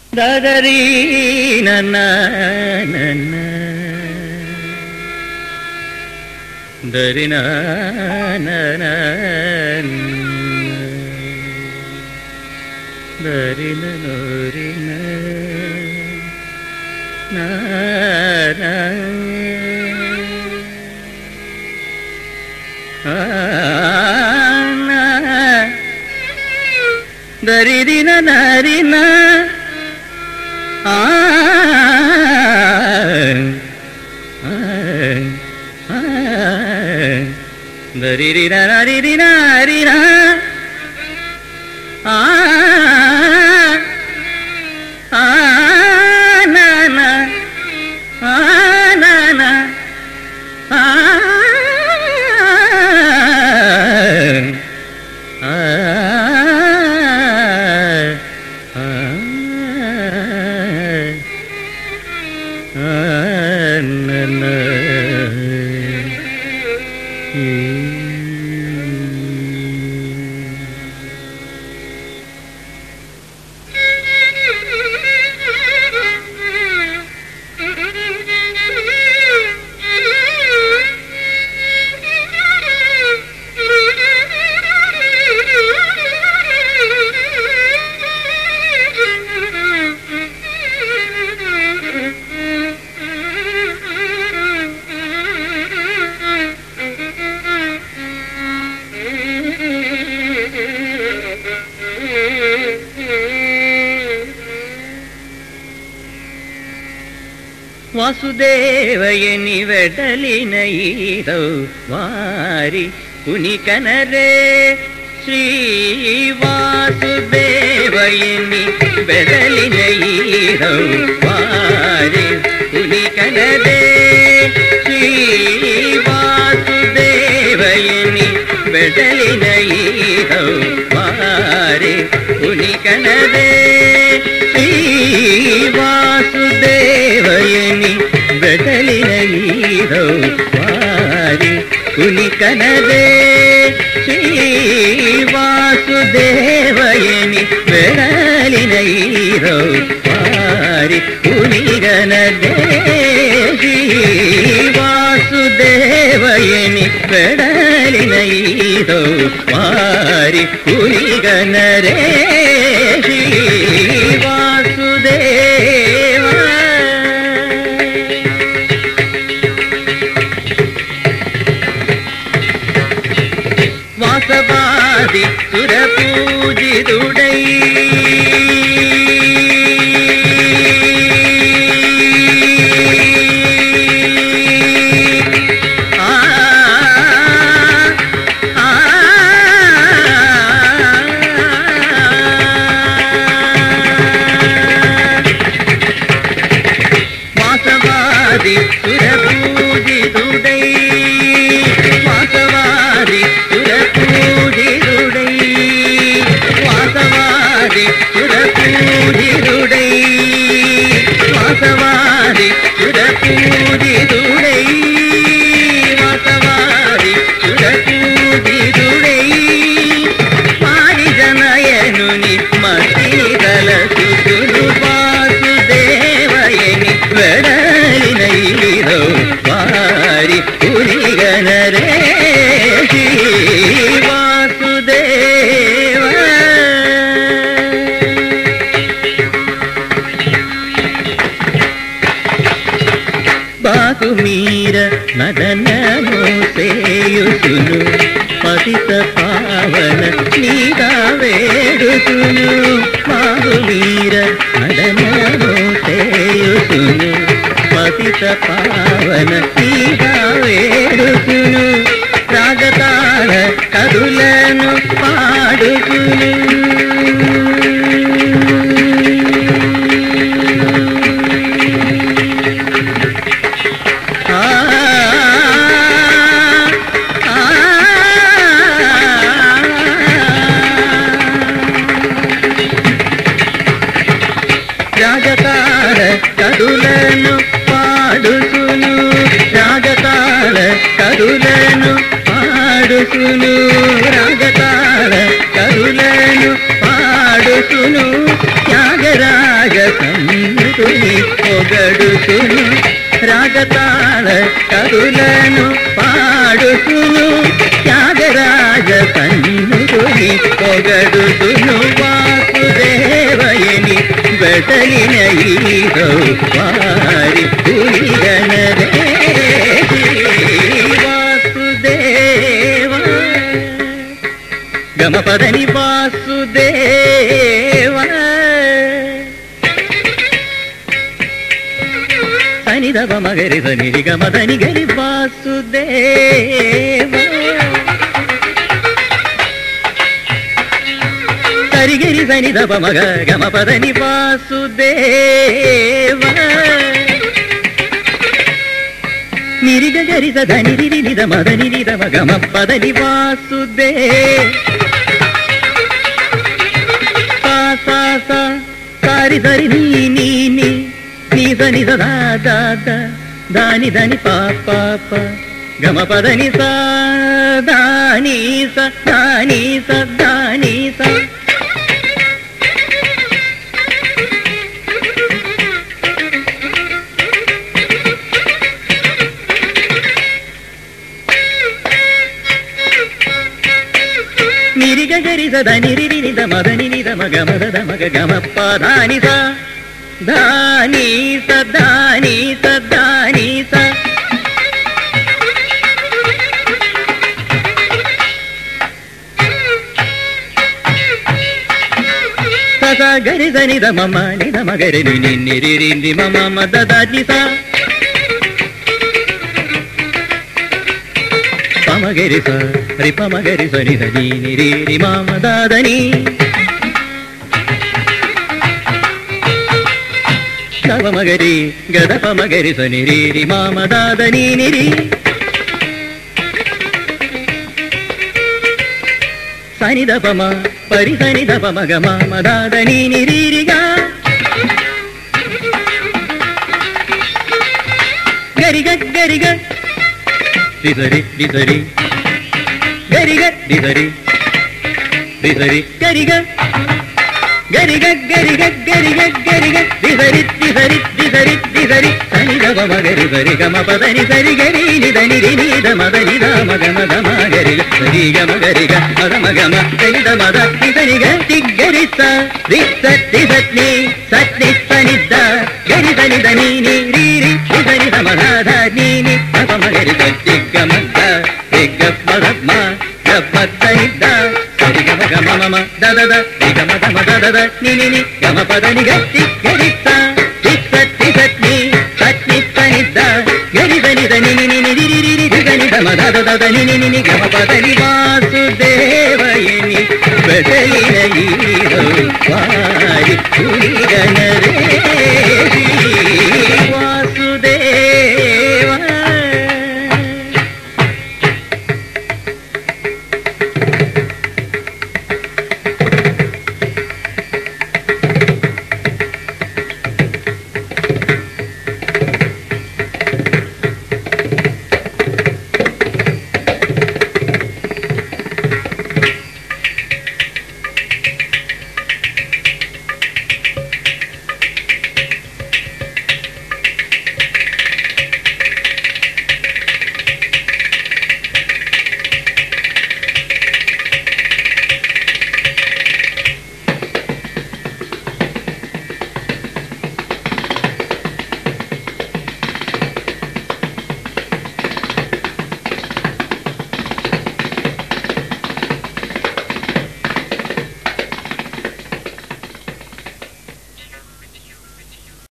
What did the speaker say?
దదరీ నన్న నన్న దరిన దరిన నోరిన దరిదిన నరిన ఆ దరిరిన నరిరిన హరిన ఆ ఆ నా నా ఆ నా నా ఆ ఆ వాసుదేవయని వెడలిన ఈరౌ వారి కునికనరే శ్రీ వాసుదేవయని వెడలిన ఈరౌ వారి కునికనరే శ్రీ వాసుదేవయని వెడలిన ఈరౌ వారి కునికనరే శ్రీ వాసుదేవయని వెడలిన ఈరో వారి కునికనదే శ్రీ వాసుదేవయని వెడలిన ఈరో వారి కునిగనదే శ్రీ వాసుదేవయని వెడలిన ఈరో వారి కునిగనరే శ్రీ వాసుదేవ వాసవాది సురపూజితుడై ఆ ఆ వాసవాది సురపూజితుడై వాసవాది సురపూజితుడై వాసవాది సురపూజితుడై వాసవాది సురపూజితుడై వాసవాది సురపూజితుడై పారిజనయనుని మతిని తలసుతులు వాసుదేవయని వెడలిన ఈరో వారి పురిగనరే శ్రీ వాసుదేవ బాగుమీర నదనము సేయుసును పతిత పావన నీగా వేడుతును బాగుమీర నదనము సేయుసును పతిత పావన నీగా వేడుతును రాగతాళ కదులను పాడుతును ఆ ఆ రాగతాళ కదులను పాడుతును రాగతాళ కదులను పాడుతును రాగతాళ కదులను పాడుతును త్యాగరాజ పొగడుతును రాగతాళ కరులను పాడుతును త్యాగరాజ సన్నుని పొగడుతును వాసుదేవయని బెటలిన ఈరో వారి పులిగనరే వాసుదేవ గమపదని వాసుదేవ సనిదవ మగరి సని గమదని గరి వాసుదేవ సరిగిరి సనిదవ మగ గమపదని వాసుదేవ నిరిగ గరి సదని రిరి నిద మదని నిద మగమ పదని వాసుదే సా సా సా సారి సరి నీ నీ నీ నీ సని సదా దా దా దాని దని పా పా పా గమ పదని సా దాని స దాని స దాని స నిరిగ గరి సద నిరి నిద మదని నిద మగ మద మగ గమ పదాని స ధాని స ధాని స ధాని స స గరి స నిద మమ నిద మగరి ని ని నిరి రి ని మమ మద దాని స పమగరి స రి పమగరి స ని ద ని ని రి రి మమ దాదని నవమగరి గదపమగరి స ని రి రి మమ దాదని ని రి సనిద పమ పరి సనిద పమ గ మమ దాదని ని రి రి గా గరి గ గరి గ రిసరి రిసరి గరిగ రిసరి రిసరి గరిగ గరిగ గరిగ గరిగ గరిగ రిసరి రిసరి రిసరి రిసరి సని గమ మగరి సరి గమ పదని సరి గరి నిదని రి నిద మద నిద మగ మద మగరి సరి గమ గరిగ మద మగ మ సని ద మద నిదని గ తిగ్గరి స రి స రి సత్ని సత్ని సని ద గరి సని ద ని ని రి రి రి సని ద మద ధ ని ని గమ మగరి స తిగ్గ మద తిగ్గ మద మ గ మద ని ద సరి గమ గమ మమ ద ద ద రి గమ ద మ ద ద ద ని ని ని గమ పద ని గ తిగ్గరి స రి స రి సత్ని సత్ని సని ద గరి సని ద ని ని ని ని రి రి రి రి రి సని ద మ ద ద ద ద ని ని ని ని గమ పద ని వాసుదేవయని బదలిన ఈరో వారి పులిగనరే